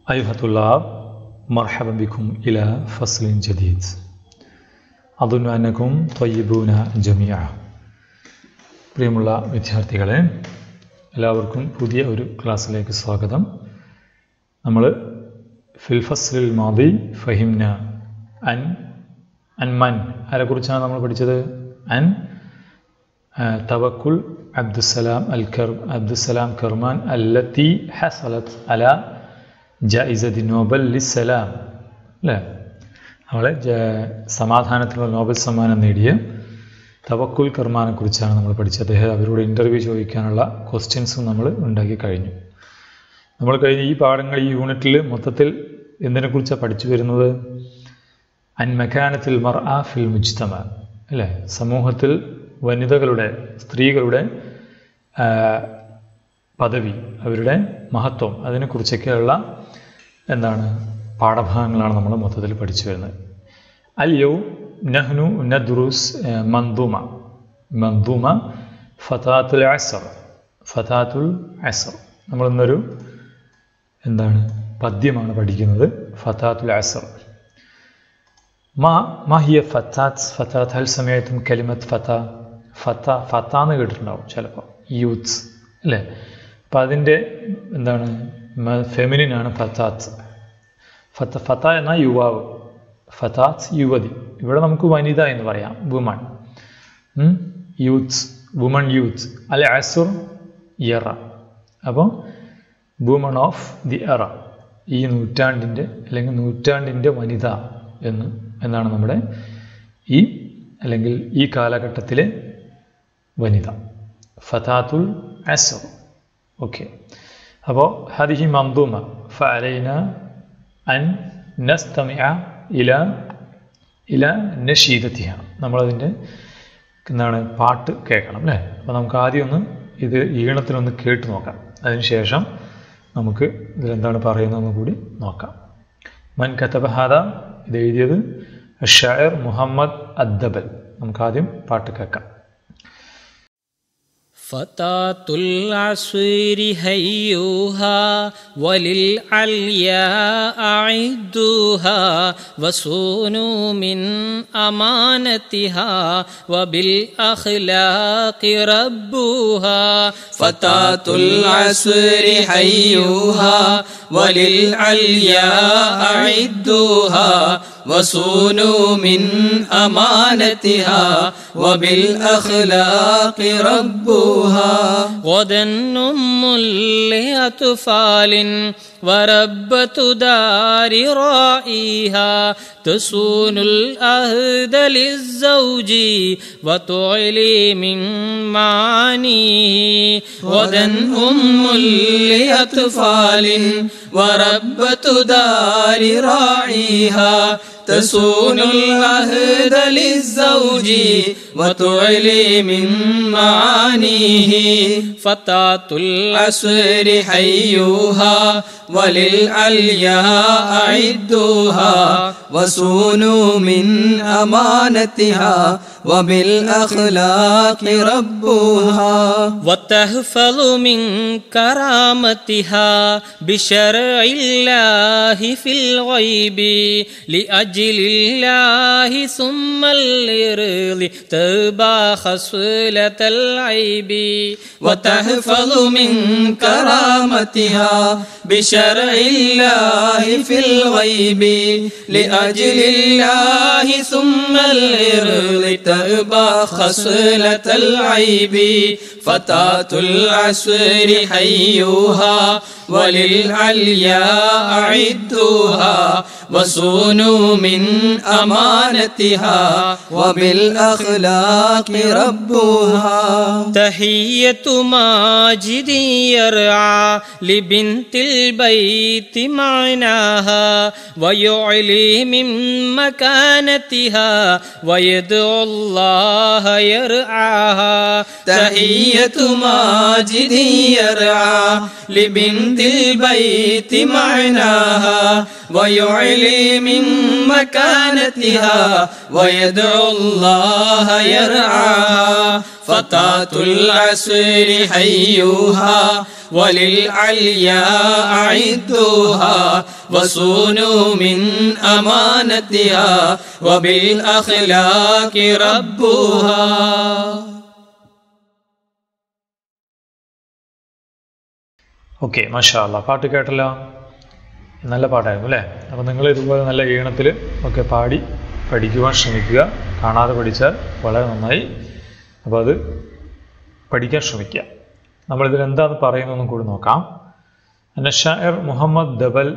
أيها الطلاب مرحبا بكم إلى فصل جديد أظن أنكم طيبون جميعا പ്രിയമുള്ള വിദ്യാർത്ഥികളെ എല്ലാവർക്കും പുതിയ ഒരു ക്ലാസ്സിലേക്ക് സ്വാഗതം നമ്മൾ ഫിൽ ഫസ്ലിൽ മാതി ഫഹിംന അൻ അൻമൻ ആരെക്കുറിച്ചാണ് നമ്മൾ പഠിച്ചത് അൻ തവക്കുൽ അബ്ദുസലാം അൽ കർ അബ്ദുസലാം കർമാൻ അല്ലത്തി ഹസലത്ത് അല ജൈസദി നോബൽ ലിസലാം അല്ലേ അവളെ സമാധാനത്തിനുള്ള നോബൽ സമ്മാനം നേടിയ തവക്കുൽ കർമാനെ കുറിച്ചാണ് നമ്മൾ പഠിച്ചത് അദ്ദേഹം അവരോട് ഇൻ്റർവ്യൂ ചോദിക്കാനുള്ള ക്വസ്റ്റ്യൻസും നമ്മൾ ഉണ്ടാക്കി കഴിഞ്ഞു നമ്മൾ കഴിഞ്ഞ ഈ പാഠങ്ങൾ ഈ യൂണിറ്റിൽ മൊത്തത്തിൽ എന്തിനെക്കുറിച്ചാണ് പഠിച്ചു വരുന്നത് അൻ മെക്കാനത്തിൽ മർ ആ ഫിൽ മുജ്തമ അല്ലേ സമൂഹത്തിൽ വനിതകളുടെ സ്ത്രീകളുടെ പദവി അവരുടെ മഹത്വം അതിനെക്കുറിച്ചൊക്കെയുള്ള എന്താണ് പാഠഭാഗങ്ങളാണ് നമ്മൾ മൊത്തത്തിൽ പഠിച്ചു വരുന്നത് അല്യോ നഹ്നു നദ്റുസ് മന്ദൂമ മന്ദൂമ ഫതാത്തുൽ അസർ ഫതാത്തുൽ അസർ നമ്മളിന്നൊരു എന്താണ് പദ്യമാണ് പഠിക്കുന്നത് ഫതാത്തുൽ അസർ മാ മാഹിയ ഫത്താത്ത് ഫത്താത്ത് ഹൽ സമയത്തും കലിമത്ത് ഫത്ത ഫത്ത ഫത്ത എന്ന് കേട്ടിട്ടുണ്ടാവും ചിലപ്പോൾ യൂത്ത് അല്ലേ അപ്പം അതിൻ്റെ എന്താണ് ഫെമിനിനാണ് ഫത്താത്ത് ഫത്ത ഫത്ത എന്ന യുവാവ് ഫതാത്ത് യുവതി ഇവിടെ നമുക്ക് വനിത എന്ന് പറയാം വുമൺ യൂത്ത് വുമൺ യൂത്ത് അല്ലെ അസുർ എറ അപ്പോൾ വുമൺ ഓഫ് ദി എറ ഈ നൂറ്റാണ്ടിൻ്റെ അല്ലെങ്കിൽ നൂറ്റാണ്ടിൻ്റെ വനിത എന്ന് എന്നാണ് നമ്മുടെ ഈ അല്ലെങ്കിൽ ഈ കാലഘട്ടത്തിലെ വനിത ഫതാത്തുൽ അസർ ഓക്കെ അപ്പോൾ ഹദിഹി മന്ദൂമ ഫലൈന അൻ നസ്തമിഅ ഇല ഇല നഷീദത്തിഹ നമ്മളതിൻ്റെ എന്താണ് പാട്ട് കേൾക്കണം അല്ലേ അപ്പോൾ നമുക്ക് ആദ്യം ഒന്ന് ഇത് ഈണത്തിലൊന്ന് കേട്ട് നോക്കാം അതിനുശേഷം നമുക്ക് ഇതിലെന്താണ് പറയുന്നതെന്ന് കൂടി നോക്കാം മൻ കത്തബഹാദ ഇത് എഴുതിയത് ഷായർ മുഹമ്മദ് അദ്ദബൽ നമുക്ക് ആദ്യം പാട്ട് കേൾക്കാം فتاة العصر هيوها وللعلياء أعدوها وصونوا من أمانتها وبالأخلاق ربوها فتاة العصر حيوها وللعلياء أعدوها وصونوا من أمانتها وبالأخلاق ربوها غدا أم لأطفال وربة دار رائها تصون الأهد للزوج وتعلي من معانيه غدا أم لأطفال وربة دار راعيها تسون العهد للزوج وتعلي من معانيه فتاة العصر حيوها وللعلياء أعدوها وصونوا من أمانتها وبالأخلاق ربوها وتحفظ من كرامتها بشرع الله في الغيب لأجل الله ثم الإرض تبا خصلة العيب وتحفظ من كرامتها بشرع الله في الغيب لأجل الله ثم الإرض تأبى خصلة العيب فتاة العصر حيوها وللعلياء أعدوها وصونوا من أمانتها وبالأخلاق ربوها تحية ماجد يرعى لبنت البيت معناها ويعلي من مكانتها ويدعو الله يرعاها تحية ماجد يرعى لبنت البيت معناها ويعلي من مكانتها ويدعو الله يرعاها فتاة العصر حيوها وللعليا أعدوها وصونوا من أمانتها وبالأخلاق ربوها ഓക്കെ മാഷാ അല്ല പാട്ട് കേട്ടല്ലോ നല്ല പാട്ടായിരുന്നു അല്ലേ അപ്പോൾ നിങ്ങൾ ഇതുപോലെ നല്ല ഈണത്തിൽ ഒക്കെ പാടി പഠിക്കുവാൻ ശ്രമിക്കുക കാണാതെ പഠിച്ചാൽ വളരെ നന്നായി അപ്പോൾ അത് പഠിക്കാൻ ശ്രമിക്കുക നമ്മളിതിൽ എന്താണെന്ന് പറയുന്നതെന്നും കൂടി നോക്കാം അനഷായർ മുഹമ്മദ് ദബൽ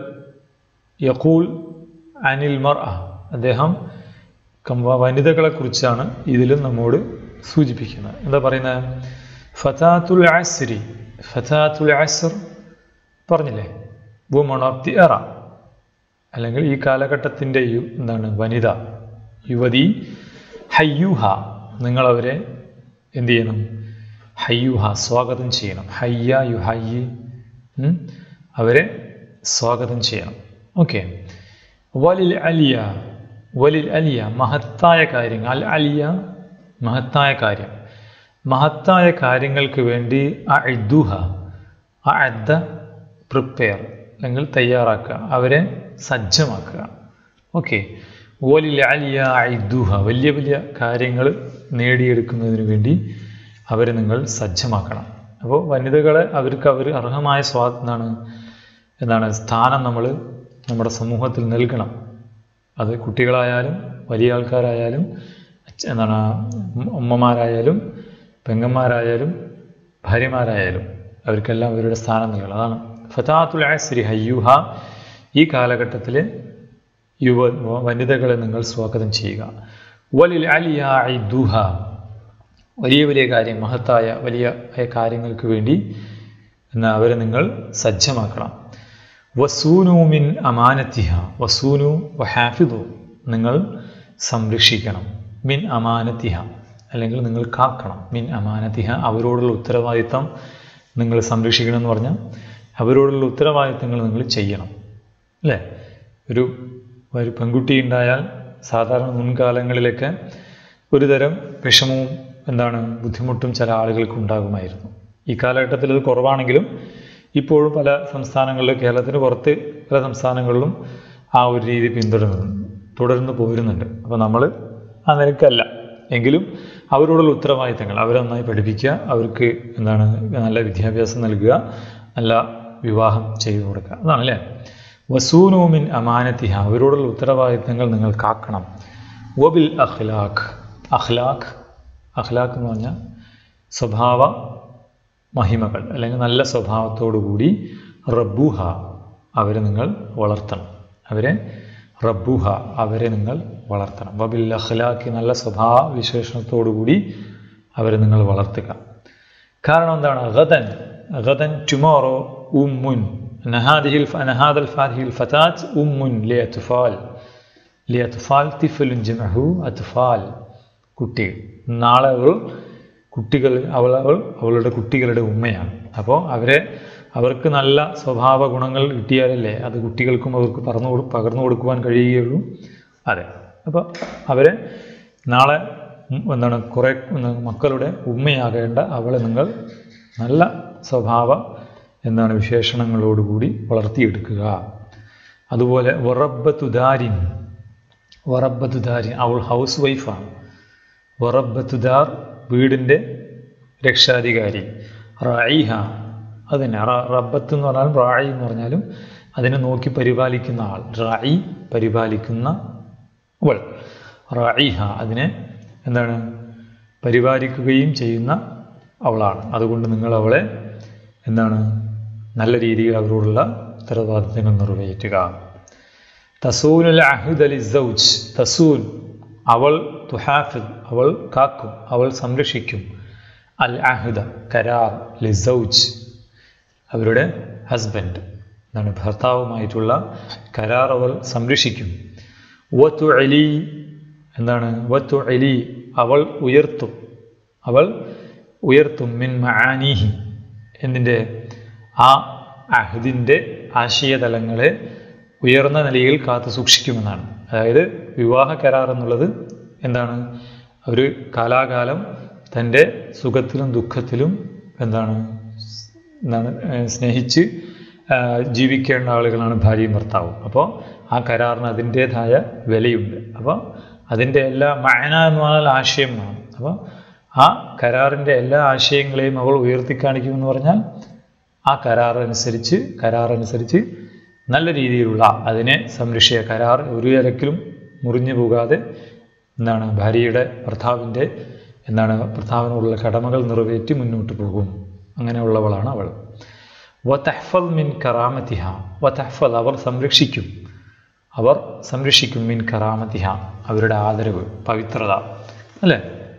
യഖൂൽ അനിൽ മർ അദ്ദേഹം കമ്പ- വനിതകളെക്കുറിച്ചാണ് ഇതിലും നമ്മോട് സൂചിപ്പിക്കുന്നത് എന്താ പറയുന്നത് ഫതാത്തുൽ ആസിരി ഫതാത്തുൽ ആസിർ പറഞ്ഞില്ലേ വുമൺ ഓഫ് ദി എറ അല്ലെങ്കിൽ ഈ കാലഘട്ടത്തിൻ്റെ യു എന്താണ് വനിത യുവതി ഹയ്യൂഹ നിങ്ങളവരെ എന്ത് ചെയ്യണം ഹയ്യൂഹ സ്വാഗതം ചെയ്യണം ഹയ്യ യു ഹയ്യി ഉം? അവരെ സ്വാഗതം ചെയ്യണം ഓക്കെ വലിൽ അലിയ വലിൽ അലിയ മഹത്തായ കാര്യങ്ങൾ അൽ അലിയ മഹത്തായ കാര്യം മഹത്തായ കാര്യങ്ങൾക്ക് വേണ്ടി അഇദ്ദുഹ അഅദ്ദ പ്രിപ്പയർ അല്ലെങ്കിൽ തയ്യാറാക്കുക അവരെ സജ്ജമാക്കുക ഓക്കെ വലിൽ അലിയ അഇദ്ദുഹ വലിയ വലിയ കാര്യങ്ങൾ നേടിയെടുക്കുന്നതിന് വേണ്ടി അവരെ നിങ്ങൾ സജ്ജമാക്കണം അപ്പോൾ വനിതകളെ അവർക്ക് അവർ അർഹമായ സ്വാ എന്താണ് എന്താണ് സ്ഥാനം നമ്മൾ നമ്മുടെ സമൂഹത്തിൽ നൽകണം അത് കുട്ടികളായാലും വലിയ ആൾക്കാരായാലും അച്ഛ- എന്താണ് ഉമ്മ- ഉമ്മമാരായാലും പെങ്ങന്മാരായാലും ഭാര്യമാരായാലും അവർക്കെല്ലാം അവരുടെ സ്ഥാനം നൽകണം അതാണ് ഫതാത്തുൽ ആസിരി ഹയ്യൂഹ ഈ കാലഘട്ടത്തിലെ യുവ വനിതകളെ നിങ്ങൾ സ്വാഗതം ചെയ്യുക വലിൽ അലിയ ഐദുഹ വലിയ വലിയ കാര്യം മഹത്തായ വലിയ കാര്യങ്ങൾക്ക് വേണ്ടി എന്ന് അവരെ നിങ്ങൾ സജ്ജമാക്കണം വസൂനു മിൻ അമാനത്തിഹ വസൂനു വഹാഫിദു നിങ്ങൾ സംരക്ഷിക്കണം മിൻ അമാനത്തിഹ അല്ലെങ്കിൽ നിങ്ങൾ കാക്കണം മിൻ അമാനത്തിഹ അവരോടുള്ള ഉത്തരവാദിത്തം നിങ്ങൾ സംരക്ഷിക്കണം എന്ന് പറഞ്ഞാൽ അവരോടുള്ള ഉത്തരവാദിത്തങ്ങൾ നിങ്ങൾ ചെയ്യണം അല്ലേ ഒരു ഒരു പെൺകുട്ടി ഉണ്ടായാൽ സാധാരണ മുൻകാലങ്ങളിലൊക്കെ ഒരു തരം വിഷമവും എന്താണ് ബുദ്ധിമുട്ടും ചില ആളുകൾക്ക് ഉണ്ടാകുമായിരുന്നു ഈ കാലഘട്ടത്തിൽ ഇത് കുറവാണെങ്കിലും ഇപ്പോഴും പല സംസ്ഥാനങ്ങളിലും കേരളത്തിന് പുറത്ത് പല സംസ്ഥാനങ്ങളിലും ആ ഒരു രീതി പിന്തുടരുന്നുണ്ട് തുടർന്ന് പോരുന്നുണ്ട് അപ്പോൾ നമ്മൾ ആ നിരക്കല്ല എങ്കിലും അവരോടുള്ള ഉത്തരവാദിത്തങ്ങൾ അവരെ നന്നായി പഠിപ്പിക്കുക അവർക്ക് എന്താണ് നല്ല വിദ്യാഭ്യാസം നൽകുക നല്ല വിവാഹം ചെയ്തു കൊടുക്കുക അതാണ് അല്ലേ വസൂനോമിൻ അമാനത്തിഹ അവരോടുള്ള ഉത്തരവാദിത്തങ്ങൾ നിങ്ങൾ കാക്കണം വബിൽ അഖ്ലാഖ് അഖ്ലാഖ് അഖ്ലാഖ് എന്ന് പറഞ്ഞാൽ സ്വഭാവ മഹിമകൾ അല്ലെങ്കിൽ നല്ല സ്വഭാവത്തോടു കൂടി റബ്ബുഹ അവരെ നിങ്ങൾ വളർത്തണം അവരെ റബ്ബുഹ അവരെ നിങ്ങൾ വളർത്തണം വബിൽ അഖ്ലാഖി നല്ല സ്വഭാവ വിശേഷണത്തോടു കൂടി അവരെ നിങ്ങൾ വളർത്തുക കാരണം എന്താണ് ഗദൻ ഗദൻ ടുമോറോ ഉമ്മുൻ നഹാദിഹിൽ നഹാദൽ ഫാദിഹിൽ ഫതാത്ത് ഉമ്മുൻ ലി അത്ഫാൽ ലി അത്ഫാൽ തിഫലുൻ ജമഹു അത്ഫാൽ കുട്ടികൾ നാളെ അവൾ കുട്ടികൾ അവൾ അവൾ അവളുടെ കുട്ടികളുടെ ഉമ്മയാണ് അപ്പോൾ അവരെ അവർക്ക് നല്ല സ്വഭാവ ഗുണങ്ങൾ കിട്ടിയാലല്ലേ അത് കുട്ടികൾക്കും അവർക്ക് പറന്നു കൊടു പകർന്നു കൊടുക്കുവാൻ കഴിയുകയുള്ളൂ അതെ അപ്പോൾ അവരെ നാളെ ഉം എന്താണ് കുറേ മക്കളുടെ ഉമ്മയാകേണ്ട അവളെ നിങ്ങൾ നല്ല സ്വഭാവ എന്താണ് വിശേഷണങ്ങളോടുകൂടി വളർത്തിയെടുക്കുക അതുപോലെ വറബത്തുദാരിൻ വറബത്തുദാരിൻ അവൾ ഹൗസ് വൈഫാണ് വറബത്തുദാർ വീടിൻ്റെ രക്ഷാധികാരി റായിഹ അതിനെ റബ്ബത്ത് എന്ന് പറഞ്ഞാലും റായി എന്ന് പറഞ്ഞാലും അതിനെ നോക്കി പരിപാലിക്കുന്ന ആൾ റായി പരിപാലിക്കുന്ന അവൾ റായിഹ അതിനെ എന്താണ് പരിപാലിക്കുകയും ചെയ്യുന്ന അവളാണ് അതുകൊണ്ട് നിങ്ങൾ അവളെ എന്താണ് നല്ല രീതിയിൽ അവരോടുള്ള ഉത്തരവാദിത്തങ്ങൾ നിറവേറ്റുക തസൂനുൽ അഹിദ് അലി സൗജ് തസൂൻ അവൾ തുഹാഫിദ് അവൾ കാക്കും അവൾ സംരക്ഷിക്കും അൽ അഹിദ കരാർ ലിസൗജ് അവരുടെ ഹസ്ബൻഡ് എന്താണ് ഭർത്താവുമായിട്ടുള്ള കരാർ അവൾ സംരക്ഷിക്കും വത്തു അലി എന്താണ് വത്തു അലി അവൾ ഉയർത്തും അവൾ ഉയർത്തും മിൻ മആനീഹി എന്നിൻ്റെ ആ അഹദിൻ്റെ ആശയതലങ്ങളെ ഉയർന്ന നിലയിൽ കാത്തു സൂക്ഷിക്കുമെന്നാണ് അതായത് വിവാഹ കരാർ എന്നുള്ളത് എന്താണ് ഒരു കാലാകാലം തൻ്റെ സുഖത്തിലും ദുഃഖത്തിലും എന്താണ് എന്താണ് ഏഹ് സ്നേഹിച്ച് ആഹ് ജീവിക്കേണ്ട ആളുകളാണ് ഭാര്യയും ഭർത്താവും അപ്പോൾ ആ കരാറിന് അതിൻ്റേതായ വിലയുണ്ട് അപ്പോൾ അതിൻ്റെ എല്ലാ മയന എന്ന് പറഞ്ഞാൽ ആശയം എന്നാണ് അപ്പോൾ ആ കരാറിൻ്റെ എല്ലാ ആശയങ്ങളെയും അവൾ ഉയർത്തി കാണിക്കുമെന്ന് പറഞ്ഞാൽ ആ കരാർ അനുസരിച്ച് കരാർ അനുസരിച്ച് നല്ല രീതിയിലുള്ള അതിനെ സംരക്ഷിക്കുക കരാർ ഒരു തരത്തിലും മുറിഞ്ഞു പോകാതെ എന്താണ് ഭാര്യയുടെ ഭർത്താവിൻ്റെ എന്താണ് ഭർത്താവിനുള്ള കടമകൾ നിറവേറ്റി മുന്നോട്ട് പോകും അങ്ങനെയുള്ളവളാണ് അവൾ വതഹ്ഫൽ മിൻ കറാമത്തിഹ വതഹ്ഫൽ അവർ സംരക്ഷിക്കും അവർ സംരക്ഷിക്കും മിൻ കറാമത്തിഹ അവരുടെ ആദരവ് പവിത്രത അല്ലേ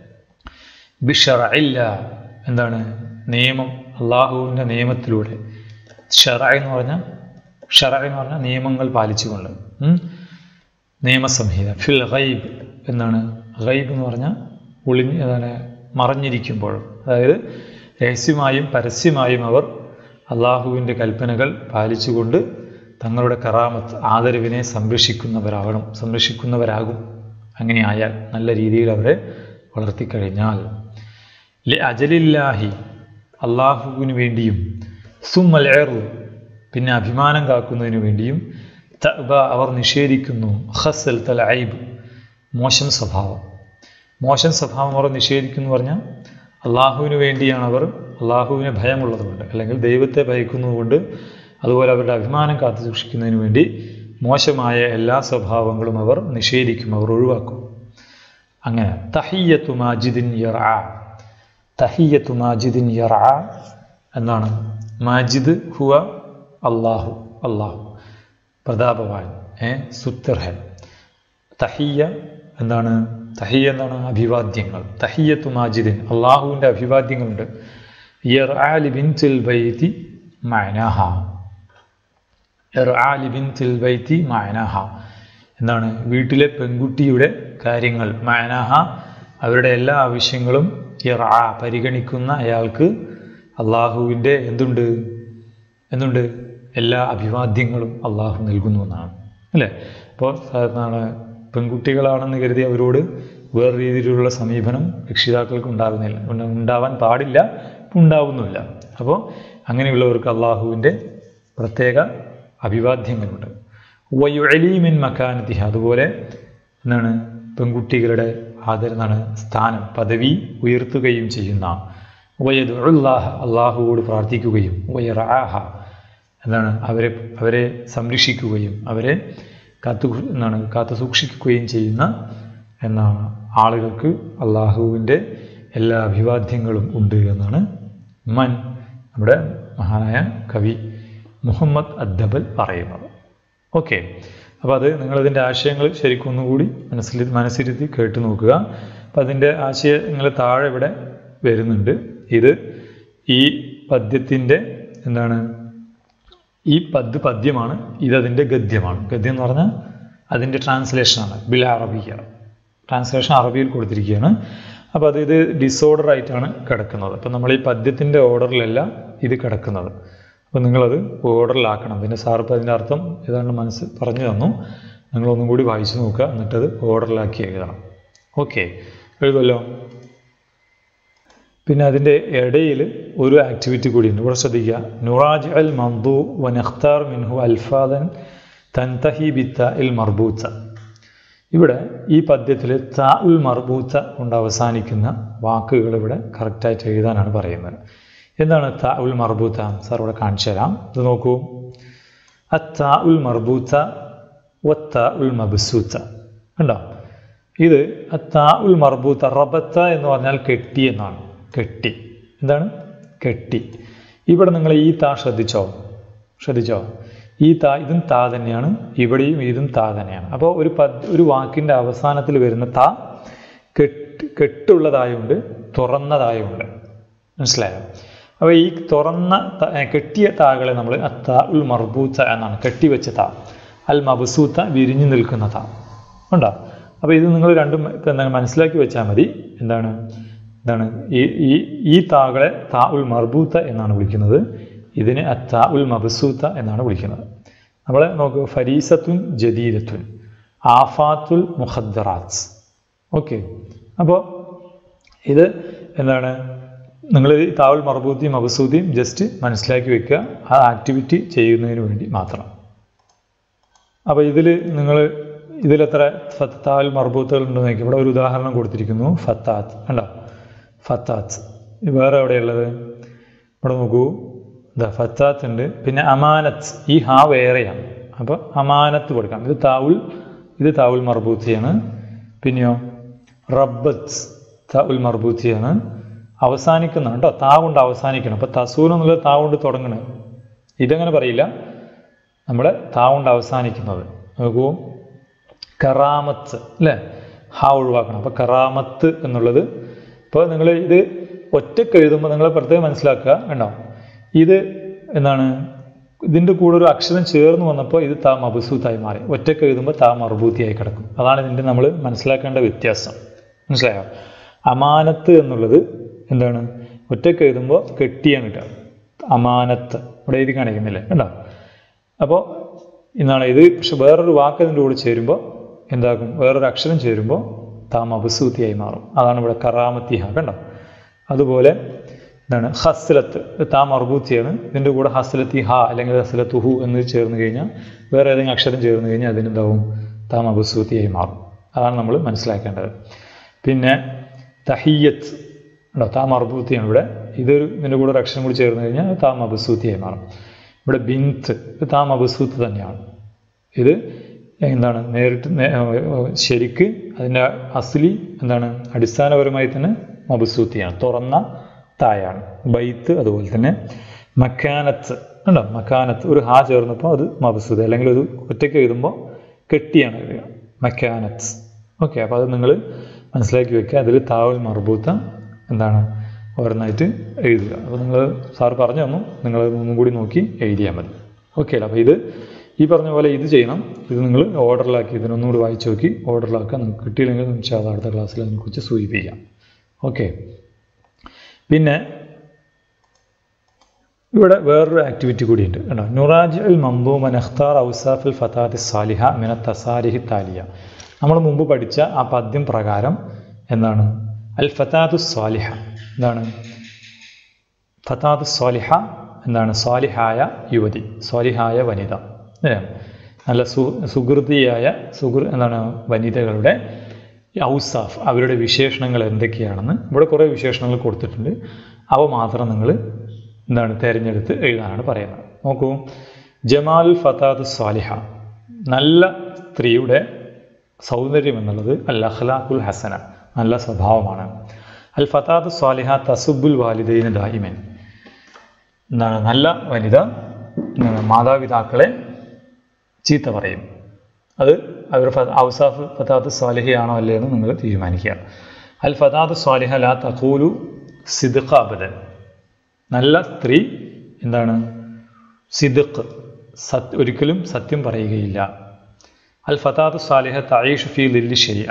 ബിഷറഇല്ല എന്താണ് നിയമം അള്ളാഹുവിൻ്റെ നിയമത്തിലൂടെ ഷറ എന്ന് പറഞ്ഞാൽ ഷറ എന്ന് പറഞ്ഞാൽ നിയമങ്ങൾ പാലിച്ചുകൊണ്ട് ഉം. നിയമസംഹിത ഫിൽ ഗൈബ് എന്നാണ് ഗൈബ് എന്ന് പറഞ്ഞാൽ ഒളിഞ്ഞ് എന്താണ് മറഞ്ഞിരിക്കുമ്പോൾ അതായത് രഹസ്യമായും പരസ്യമായും അവർ അള്ളാഹുവിൻ്റെ കൽപ്പനകൾ പാലിച്ചുകൊണ്ട് തങ്ങളുടെ കറാമത്ത് ആദരവിനെ സംരക്ഷിക്കുന്നവരാകണം സംരക്ഷിക്കുന്നവരാകും അങ്ങനെ ആയാൽ നല്ല രീതിയിൽ അവരെ വളർത്തിക്കഴിഞ്ഞാൽ ലി അജലില്ലാഹി അള്ളാഹുവിന് വേണ്ടിയും സുമൽ ഏറു പിന്നെ അഭിമാനം കാക്കുന്നതിന് വേണ്ടിയും തബ അവർ നിഷേധിക്കുന്നു ഹസൽ തൽ ഐബ് മോശം സ്വഭാവം മോശം സ്വഭാവം അവർ നിഷേധിക്കുന്നു പറഞ്ഞാൽ അള്ളാഹുവിന് വേണ്ടിയാണ് അവർ അള്ളാഹുവിനെ ഭയമുള്ളതുകൊണ്ട് അല്ലെങ്കിൽ ദൈവത്തെ ഭയക്കുന്നതുകൊണ്ട് അതുപോലെ അവരുടെ അഭിമാനം കാത്തു സൂക്ഷിക്കുന്നതിന് വേണ്ടി മോശമായ എല്ലാ സ്വഭാവങ്ങളും അവർ നിഷേധിക്കും അവർ ഒഴിവാക്കും അങ്ങനെ തഹിയത്തു മാജിദിൻ യറ തഹിയത്തു മാജിദിൻ യറ എന്നാണ് മാജിദ് ഹുവ അള്ളാഹു അള്ളാഹു പ്രതാപവാൻ ഏ സുത്തർഹൻ തഹിയ എന്താണ് തഹിയ എന്താണ് അഭിവാദ്യങ്ങൾ തഹിയത്തു മാജിദിൻ അള്ളാഹുവിൻ്റെ അഭിവാദ്യങ്ങളുണ്ട് യർആലി ബിൻതിൽ ബൈതി മഅനാഹ യർആലി ബിൻതിൽ ബൈതി മഅനാഹ എന്താണ് വീട്ടിലെ പെൺകുട്ടിയുടെ കാര്യങ്ങൾ മഅനാഹ അവരുടെ എല്ലാ ആവശ്യങ്ങളും യർആ പരിഗണിക്കുന്ന അയാൾക്ക് അള്ളാഹുവിൻ്റെ എന്തുണ്ട് എന്തുണ്ട് എല്ലാ അഭിവാദ്യങ്ങളും അള്ളാഹു നൽകുന്നു എന്നാണ് അല്ലേ അപ്പോൾ എന്താണ് പെൺകുട്ടികളാണെന്ന് കരുതി അവരോട് വേറെ രീതിയിലുള്ള സമീപനം രക്ഷിതാക്കൾക്ക് ഉണ്ടാകുന്നില്ല ഉണ്ട- ഉണ്ടാവാൻ പാടില്ല ഇപ്പം ഉണ്ടാവുന്നില്ല അപ്പോൾ അങ്ങനെയുള്ളവർക്ക് അള്ളാഹുവിൻ്റെ പ്രത്യേക അഭിവാദ്യങ്ങളുണ്ട് വയുഅലീമിൻ മക്കാനത്തിഹ അതുപോലെ എന്താണ് പെൺകുട്ടികളുടെ ആദര എന്താണ് സ്ഥാനം പദവി ഉയർത്തുകയും ചെയ്യുന്ന വയദുല്ലാഹ അള്ളാഹുവോട് പ്രാർത്ഥിക്കുകയും വയറാഹ എന്താണ് അവരെ അവരെ സംരക്ഷിക്കുകയും അവരെ കാത്തു എന്താണ് കാത്തു സൂക്ഷിക്കുകയും ചെയ്യുന്ന എന്നാണ് ആളുകൾക്ക് അള്ളാഹുവിൻ്റെ എല്ലാ അഭിവാദ്യങ്ങളും ഉണ്ട് എന്നാണ് മൻ നമ്മുടെ മഹാനായ കവി മുഹമ്മദ് അദ്ദബൽ പറയുന്നത് ഓക്കെ അപ്പോൾ അത് നിങ്ങളിതിൻ്റെ ആശയങ്ങൾ ശരിക്കും ഒന്നുകൂടി മനസ്സിൽ മനസ്സിരുത്തി കേട്ടു നോക്കുക അപ്പം അതിൻ്റെ ആശയങ്ങൾ താഴെ ഇവിടെ വരുന്നുണ്ട് ഇത് ഈ പദ്യത്തിൻ്റെ എന്താണ് ഈ പദ് പദ്യമാണ് ഇതതിൻ്റെ ഗദ്യമാണ് ഗദ്യം എന്ന് പറഞ്ഞാൽ അതിൻ്റെ ട്രാൻസ്ലേഷനാണ് ബിൽ അറബിയ ട്രാൻസ്ലേഷൻ അറബിയിൽ കൊടുത്തിരിക്കുകയാണ് അപ്പോൾ അത് ഇത് ഡിസോർഡർ ആയിട്ടാണ് കിടക്കുന്നത് അപ്പം നമ്മൾ ഈ പദ്യത്തിൻ്റെ ഓർഡറിലല്ല ഇത് കിടക്കുന്നത് അപ്പോൾ നിങ്ങളത് ഓർഡറിലാക്കണം പിന്നെ സാർ ഇപ്പോൾ അതിൻ്റെ അർത്ഥം ഏതാണ്ട് മനസ്സ് പറഞ്ഞു തന്നു നിങ്ങളൊന്നും കൂടി വായിച്ചു നോക്കുക എന്നിട്ടത് ഓർഡറിലാക്കി എഴുതണം ഓക്കെ എഴുതുമല്ലോ പിന്നെ അതിൻ്റെ ഇടയിൽ ഒരു ആക്ടിവിറ്റി കൂടിയുണ്ട് ഇവിടെ ശ്രദ്ധിക്കുക നുറാജ് അൽ മന്ദു വനഖ്താർ മിൻഹു അൽഫാദൻ തൻതഹി ബിത്ത ഇൽ മർബൂത്ത ഇവിടെ ഈ പദ്യത്തിൽ ത ഉൽ മർബൂത്ത കൊണ്ട് അവസാനിക്കുന്ന വാക്കുകൾ ഇവിടെ കറക്റ്റായിട്ട് എഴുതാനാണ് പറയുന്നത് എന്താണ് ത ഉൽ മർബൂത്ത സാർ ഇവിടെ കാണിച്ചു തരാം ഇത് നോക്കൂ അത്ത ഉൽ മർബൂത്ത വത്ത ഉൽ മബസൂത്ത കണ്ടോ ഇത് അത്ത ഉൽ മർബൂത്ത റബത്ത എന്ന് പറഞ്ഞാൽ കെട്ടി എന്നാണ് കെട്ടി എന്താണ് കെട്ടി ഇവിടെ നിങ്ങൾ ഈ താ ശ്രദ്ധിച്ചോ ശ്രദ്ധിച്ചോ ഈ താ ഇതും താ തന്നെയാണ് ഇവിടെയും ഇതും താ തന്നെയാണ് അപ്പോൾ ഒരു പദ് ഒരു വാക്കിൻ്റെ അവസാനത്തിൽ വരുന്ന താ കെട്ട് കെട്ടുള്ളതായുണ്ട് തുറന്നതായുണ്ട് മനസ്സിലായോ അപ്പോൾ ഈ തുറന്ന ത- ഏ, കെട്ടിയ താകളെ നമ്മൾ അത്ത ഉൽ മർബൂത്ത എന്നാണ് കെട്ടിവെച്ച താ അൽ മബസൂത്ത വിരിഞ്ഞു നിൽക്കുന്ന താ ഉണ്ടോ അപ്പോൾ ഇത് നിങ്ങൾ രണ്ടും ഇപ്പം എന്താണ് മനസ്സിലാക്കി വെച്ചാൽ മതി എന്താണ് എന്താണ് ഈ ഈ ഈ താകളെ താ ഉൽ മർബൂത്ത എന്നാണ് വിളിക്കുന്നത് ഇതിനെ അത്ത ഉൽ മബസൂത്ത എന്നാണ് വിളിക്കുന്നത് നമ്മൾ നോക്കൂ ഫരീസത്തുൻ ജദീദത്തുൻ ആഫാത്തുൽ മുഖദ്ദറാത്ത് ഓക്കെ അപ്പോൾ ഇത് എന്താണ് നിങ്ങൾ ഈ താവൽ മർബൂത്തിയും അബസൂത്തിയും ജസ്റ്റ് മനസ്സിലാക്കി വെക്കുക ആ ആക്ടിവിറ്റി ചെയ്യുന്നതിന് വേണ്ടി മാത്രം അപ്പോൾ ഇതിൽ നിങ്ങൾ ഇതിലെത്ര ഫത്ത് താവൽ മർബൂത്തുകൾ ഉണ്ടെന്ന് നോക്കി ഇവിടെ ഒരു ഉദാഹരണം കൊടുത്തിരിക്കുന്നു ഫത്താത്ത് കണ്ടോ ഫത്താത്ത് ഇത് വേറെ എവിടെയുള്ളത് ഇവിടെ നോക്കൂ ഇതാ ഫത്താത്ത് ഉണ്ട് പിന്നെ അമാനത്ത് ഈ ഹാ വേറെയാണ് അപ്പോൾ അമാനത്ത് കൊടുക്കാം ഇത് താവുൽ ഇത് താവുൽ മർബൂത്തിയാണ് പിന്നെയോ റബ്ബത്ത് താവുൽ മർബൂത്തിയാണ് അവസാനിക്കുന്നതാണ് കേട്ടോ താ കൊണ്ട് അവസാനിക്കണം അപ്പോൾ തസൂൽ എന്നുള്ളത് താ കൊണ്ട് തുടങ്ങണത് ഇതങ്ങനെ പറയില്ല നമ്മുടെ താ കൊണ്ട് അവസാനിക്കുന്നത് നോക്കൂ കറാമത്ത് അല്ലേ ഹാ ഒഴിവാക്കണം അപ്പോൾ കറാമത്ത് എന്നുള്ളത് ഇപ്പോൾ നിങ്ങൾ ഇത് ഒറ്റക്ക് എഴുതുമ്പോൾ നിങ്ങൾ പ്രത്യേകം മനസ്സിലാക്കുക കണ്ടോ ഇത് എന്താണ് ഇതിൻ്റെ കൂടെ ഒരു അക്ഷരം ചേർന്ന് വന്നപ്പോൾ ഇത് താ മബസൂത്തായി മാറി ഒറ്റക്ക് എഴുതുമ്പോൾ താ മർബൂത്തിയായി കിടക്കും അതാണ് ഇതിൻ്റെ നമ്മൾ മനസ്സിലാക്കേണ്ട വ്യത്യാസം മനസ്സിലായോ അമാനത്ത് എന്നുള്ളത് എന്താണ് ഒറ്റക്ക് എഴുതുമ്പോൾ കെട്ടിയാണ് കിട്ടുക അമാനത്ത് ഇവിടെ എഴുതി കാണിക്കുന്നില്ലേ കണ്ടോ അപ്പോൾ എന്നാണ് ഇത് പക്ഷെ വേറൊരു വാക്ക് ഇതിൻ്റെ കൂടെ ചേരുമ്പോൾ എന്താകും വേറൊരു അക്ഷരം ചേരുമ്പോൾ താ മബസൂത്തിയായി മാറും അതാണ് ഇവിടെ കറാമത്തിഹ കണ്ടോ അതുപോലെ എന്താണ് ഹസ്ലത്ത് താ മർബൂത്തിയാണ് ഇതിൻ്റെ കൂടെ ഹസ്ലത്തി ഹ അല്ലെങ്കിൽ ഹസ്ലത്ത് ഹു എന്ന് ചേർന്ന് കഴിഞ്ഞാൽ വേറെ ഏതെങ്കിലും അക്ഷരം ചേർന്ന് കഴിഞ്ഞാൽ അതിനെന്താവും താ മബസൂത്തിയായി മാറും അതാണ് നമ്മൾ മനസ്സിലാക്കേണ്ടത് പിന്നെ തഹിയത്ത് ഉണ്ടോ താ മർബൂത്തിയാണ് ഇവിടെ ഇതൊരു ഇതിൻ്റെ കൂടെ ഒരു അക്ഷരം കൂടി ചേർന്ന് കഴിഞ്ഞാൽ താ മബസൂത്തിയായി മാറും ഇവിടെ ബിന്ത് ഇത് താ മബസൂത്ത് തന്നെയാണ് ഇത് എന്താണ് നേരിട്ട് ശരിക്ക് അതിൻ്റെ അസ്ലി എന്താണ് അടിസ്ഥാനപരമായി തന്നെ മബസൂത്തിയാണ് തുറന്ന തായാണ് ബൈത്ത് അതുപോലെ തന്നെ മക്കാനത്ത് ഉണ്ടോ മക്കാനത്ത് ഒരു ഹാ ചേർന്നപ്പോൾ അത് മബസൂത്ത് അല്ലെങ്കിൽ ഒരു ഒറ്റയ്ക്ക് എഴുതുമ്പോൾ കെട്ടിയാണ് എഴുതുക മക്കാനത്ത് ഓക്കെ അപ്പോൾ അത് നിങ്ങൾ മനസ്സിലാക്കി വെക്കുക അതിൽ താവൽ മർബൂത്ത എന്താണ് ഓരോന്നായിട്ട് എഴുതുക അപ്പോൾ നിങ്ങൾ സാർ പറഞ്ഞു തന്നു നിങ്ങൾ ഒന്നും കൂടി നോക്കി എഴുതിയാൽ മതി ഓക്കെ അപ്പോൾ ഇത് ഈ പറഞ്ഞ പോലെ ഇത് ചെയ്യണം ഇത് നിങ്ങൾ ഓർഡറിലാക്കി ഇതിനൊന്നുകൂടി വായിച്ച് നോക്കി ഓർഡറിലാക്കുക നിങ്ങൾക്ക് കിട്ടിയില്ലെങ്കിൽ നമുക്ക് അത് അടുത്ത ക്ലാസ്സിൽ അതിനെക്കുറിച്ച് സൂചിപ്പിക്കാം ഓക്കെ പിന്നെ ഇവിടെ വേറൊരു ആക്ടിവിറ്റി കൂടിയുണ്ട് കേട്ടോ നുറാജ് അൽ മംബൂമ നഖ്താർ ഔസാഫിൽ ഫതാത്തി സാലിഹ മിന തസാരിഹി താലിയ നമ്മൾ മുമ്പ് പഠിച്ച ആ പദ്യം പ്രകാരം എന്താണ് അൽ ഫതാത്തു സ്വാലിഹ എന്താണ് ഫതാത്തു സ്വാലിഹ എന്താണ് സ്വാലിഹായ യുവതി സ്വാലിഹായ വനിത അല്ലേ നല്ല സു സുഹൃതിയായ സുഹൃ എന്താണ് വനിതകളുടെ ഔസാഫ് അവരുടെ വിശേഷണങ്ങൾ എന്തൊക്കെയാണെന്ന് ഇവിടെ കുറേ വിശേഷണങ്ങൾ കൊടുത്തിട്ടുണ്ട് അവ മാത്രം നിങ്ങൾ എന്താണ് തിരഞ്ഞെടുത്ത് എഴുതാനാണ് പറയുന്നത് നോക്കൂ ജമാൽ ഫതാദ് സ്വാലിഹ നല്ല സ്ത്രീയുടെ സൗന്ദര്യം എന്നുള്ളത് അൽ അഖ്ലാഖുൽ ഹസന നല്ല സ്വഭാവമാണ് അൽ ഫതാദ് സ്വാലിഹ തസുബുൽ വാലിദൈന് ദായിമൻ എന്താണ് നല്ല വനിത എന്താണ് മാതാപിതാക്കളെ ചീത്ത പറയും അത് അവർ ഔസാഫ് ഫതാദ് സ്വാലിഹയാണോ അല്ലേ എന്ന് നിങ്ങൾ തീരുമാനിക്കുക അൽ ഫതാദ് സ്വാലിഹ ലാ തഖൂലു സിദ്ഖ അബദൻ നല്ല സ്ത്രീ എന്താണ് സിദ്ഖ് സത് ഒരിക്കലും സത്യം പറയുകയില്ല അൽ ഫതാദ് സ്വാലിഹ തഈഷ് ഫി ലില്ലി ശരിയ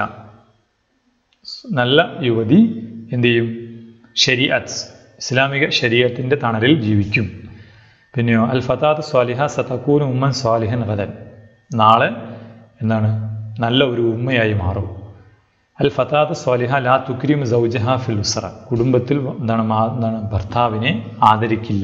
നല്ല യുവതി എന്തു ചെയ്യും ശരിയത്ത് ഇസ്ലാമിക ശരീരത്തിൻ്റെ തണലിൽ ജീവിക്കും പിന്നെയോ അൽ ഫതാദ് സ്വാലിഹ സതക്കൂൻ ഉമ്മൻ സ്വാലിഹൻ ഗദൻ നാളെ എന്താണ് നല്ല ഒരു ഉമ്മയായി മാറും അൽ ഫതാദ് സ്വാലിഹ ലാ തുക്രീം സൗജഹ ഫിൽ ഉസ്ര കുടുംബത്തിൽ എന്താണ് മാ എന്താണ് ഭർത്താവിനെ ആദരിക്കില്ല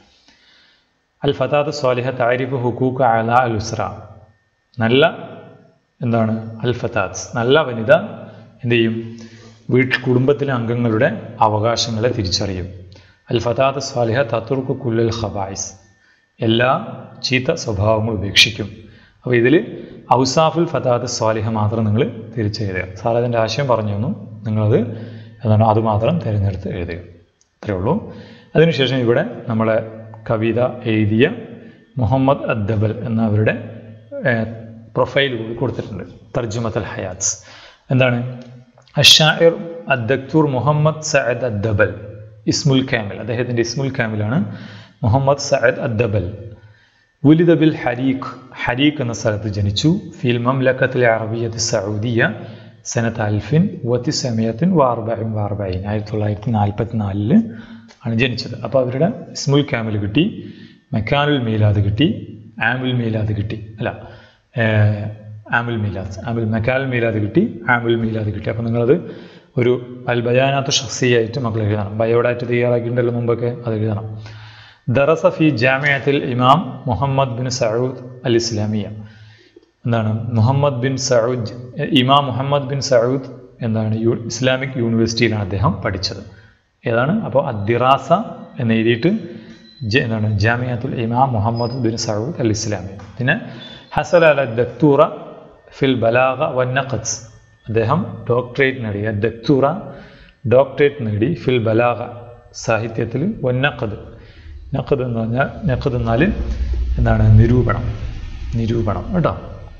അൽ ഫതാദ് സ്വാലിഹ താരിഫ് ഹുക്കൂക്ക് അല അൽ ഉസ്ര നല്ല എന്താണ് അൽ ഫതാദ് നല്ല വനിത എന്ത് ചെയ്യും വീട്ട് കുടുംബത്തിലെ അംഗങ്ങളുടെ അവകാശങ്ങളെ തിരിച്ചറിയും അൽ ഫതാദ് സ്വാലിഹ തത്തുർക്ക് കുല്ലൽ ഖബായിസ് എല്ലാ ചീത്ത സ്വഭാവങ്ങളും ഉപേക്ഷിക്കും അപ്പോൾ ഇതിൽ ഔസാഫുൽ ഫതാദ് സ്വാലിഹ മാത്രം നിങ്ങൾ തിരിച്ചെഴുതുക സാർ അതിൻ്റെ ആശയം പറഞ്ഞു തന്നു നിങ്ങളത് എന്താണ് അത് മാത്രം തിരഞ്ഞെടുത്ത് എഴുതുക അത്രയേ ഉള്ളൂ അതിനുശേഷം ഇവിടെ നമ്മളെ കവിത എഴുതിയ മുഹമ്മദ് അദ്ദബൽ എന്നവരുടെ പ്രൊഫൈൽ കൂടി കൊടുത്തിട്ടുണ്ട് തർജുമത്ത് ഹയാത്ത് എന്താണ് അഷാഇർ അദ്ദക്തൂർ മുഹമ്മദ് സയദ് അദ്ദബൽ ഇസ്മുൽ കാമിൽ അദ്ദേഹത്തിൻ്റെ ഇസ്മുൽ കാമിലാണ് മുഹമ്മദ് സയദ് അദ്ദബൽ വുലിദ ബിൽ ഹരീഖ് ഹരീഖ് എന്ന സ്ഥലത്ത് ജനിച്ചു ഫിൽ മംലക്കത്തിലെ അറബിയത്ത് സൗദിയ സനത്ത് അൽഫിൻ വത്തി സമയത്തിൻ വാർബൈൻ വാർബൈൻ ആയിരത്തി തൊള്ളായിരത്തി നാൽപ്പത്തി നാലില് ആണ് ജനിച്ചത് അപ്പോൾ അവരുടെ ഇസ്മുൽ കാമിൽ കിട്ടി മെക്കാനുൽ മീലാദ് കിട്ടി ആമുൽ മീലാദ് കിട്ടി അല്ല ആമുൽ മീലാദ് ആമുൽ മെക്കാനുൽ മീലാദ് കിട്ടി ആമുൽ മീലാദ് കിട്ടി അപ്പോൾ നിങ്ങളത് ഒരു അൽ ബയാനാത്ത് ഷഖ്സിയായിട്ട് മക്കൾ എഴുതണം ബയോഡാറ്റ് തയ്യാറാക്കിയിട്ടുണ്ടല്ലോ മുമ്പൊക്കെ അത് എഴുതണം ദറസ ഫി ജാമിയത്തിൽ ഇമാം മുഹമ്മദ് ബിൻ സഊദ് അൽ ഇസ്ലാമിയ എന്താണ് Muhammad bin Saud Imam Muhammad bin Saud എന്താണ് യു ഇസ്ലാമിക് യൂണിവേഴ്സിറ്റിയിലാണ് അദ്ദേഹം പഠിച്ചത് ഏതാണ് അപ്പോൾ അദ്ദിറാസ എന്ന് എഴുതിയിട്ട് ജ എന്താണ് ജാമിയത്തുൽ ഇമാം മുഹമ്മദ് ബിൻ സഊദ് അൽ ഇസ്ലാമിയ പിന്നെ ഹസൽ അൽ ദക്തൂറ ഫിൽ ബലാഗ വന്നഖസ് അദ്ദേഹം ഡോക്ടറേറ്റ് നേടി ദക്തൂറ ഡോക്ടറേറ്റ് നേടി ഫിൽ ബലാഗ സാഹിത്യത്തിൽ വന്നഖദ് നഖദ് എന്ന് പറഞ്ഞാൽ നഖദ് എന്നാൽ എന്താണ് നിരൂപണം നിരൂപണം കേട്ടോ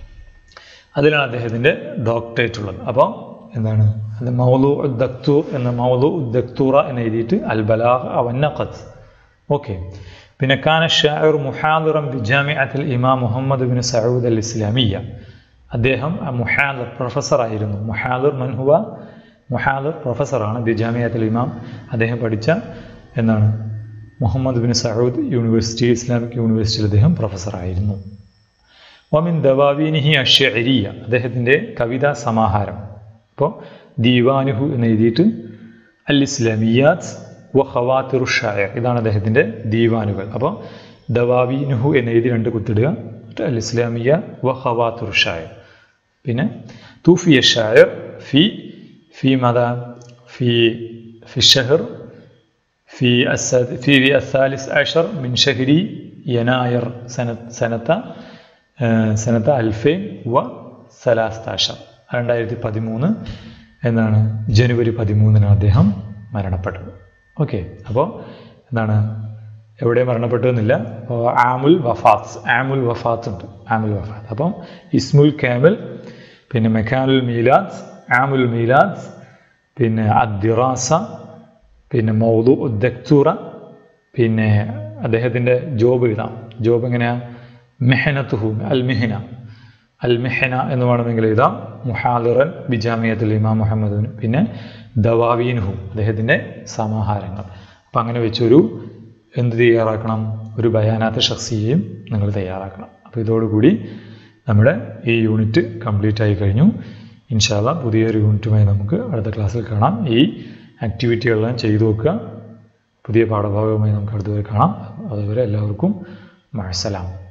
അതിലാണ് അദ്ദേഹത്തിൻ്റെ ഡോക്ടറേറ്റ് ഉള്ളത് അപ്പോൾ എന്താണ് അത് മൗലു ഉദ്ദക്തൂർ എന്ന മൗലു ഉദ്ദക്തൂറ എന്ന് എഴുതിയിട്ട് അൽ ബലാഗ് അവന്നഖത്ത് ഓക്കെ പിന്നെ കാന ഷായർ മുഹാദിറം ബിജാമിഅത്തിൽ ഇമാം മുഹമ്മദ് ബിൻ സഊദ് അൽ ഇസ്ലാമിയ അദ്ദേഹം മുഹാദിർ പ്രൊഫസറായിരുന്നു മുഹാദിർ മൻഹുവ മുഹാദിർ പ്രൊഫസറാണ് ബിജാമിയത്തിൽ ഇമാം അദ്ദേഹം പഠിച്ച എന്താണ് Muhammad bin Saud university Islamic യൂണിവേഴ്സിറ്റിയിൽ അദ്ദേഹം പ്രൊഫസറായിരുന്നു വമിൻ ദവാവീനിഹി അഷ്യരിയ അദ്ദേഹത്തിൻ്റെ കവിതാ സമാഹാരം അപ്പോൾ ദീവാനുഹു എന്ന് എഴുതിയിട്ട് അൽ ഇസ്ലാമിയാത്ത് വ ഖവാത്തിറു ഷായർ ഇതാണ് അദ്ദേഹത്തിൻ്റെ ദീവാനുകൾ അപ്പോൾ ദവാവീനുഹു എന്ന് എഴുതി രണ്ട് കുത്തിടുക അൽ ഇസ്ലാമിയ വ ഖവാത്തിറു ഷായർ പിന്നെ തൂഫിയ ഷായർ ഫി ഫി മത ഫി ഫി ഷഹർ في الساد في الثالث عشر من شهر يناير سنة سنة സനത്ത് അൽഫൈൻ വ സലാസ്താഷർ രണ്ടായിരത്തി പതിമൂന്ന് എന്നാണ് ജനുവരി പതിമൂന്നിനാണ് അദ്ദേഹം മരണപ്പെട്ടത് ഓക്കെ അപ്പോൾ എന്താണ് എവിടെ മരണപ്പെട്ടതെന്നില്ല അപ്പോൾ ആമുൽ വഫാത്ത് ആമുൽ വഫാത്ത് ഉണ്ട് ആമുൽ വഫാത്ത് അപ്പം ഇസ്മുൽ കാമിൽ പിന്നെ മെക്കാനുൽ മീലാദ് ആമുൽ മീലാദ് പിന്നെ അദ്ദിറാസ പിന്നെ മൗദു ഉദ്ദക്തൂറ പിന്നെ അദ്ദേഹത്തിൻ്റെ ജോബ് എഴുതാം ജോബ് എങ്ങനെയാണ് മെഹനത്തുഹു അൽ മിഹിന അൽ മിഹന എന്ന് വേണമെങ്കിൽ എഴുതാം മുഹാദിറൻ ബിജാമിയത്തുൽ ഇമാം മുഹമ്മദിന് പിന്നെ ദവാവീൻഹു അദ്ദേഹത്തിൻ്റെ സമാഹാരങ്ങൾ അപ്പം അങ്ങനെ വെച്ചൊരു എന്ത് തയ്യാറാക്കണം ഒരു ബയാനാത്ത ഷഖ്സിയെയും നിങ്ങൾ തയ്യാറാക്കണം അപ്പോൾ ഇതോടുകൂടി നമ്മുടെ ഈ യൂണിറ്റ് കംപ്ലീറ്റ് ആയി കഴിഞ്ഞു ഇൻഷാല്ല പുതിയൊരു യൂണിറ്റുമായി നമുക്ക് അടുത്ത ക്ലാസ്സിൽ കാണാം ഈ ആക്ടിവിറ്റികളെല്ലാം ചെയ്തു നോക്കുക പുതിയ പാഠഭാഗവുമായി നമുക്ക് അടുത്തവരെ കാണാം അതുവരെ എല്ലാവർക്കും മഴസലാം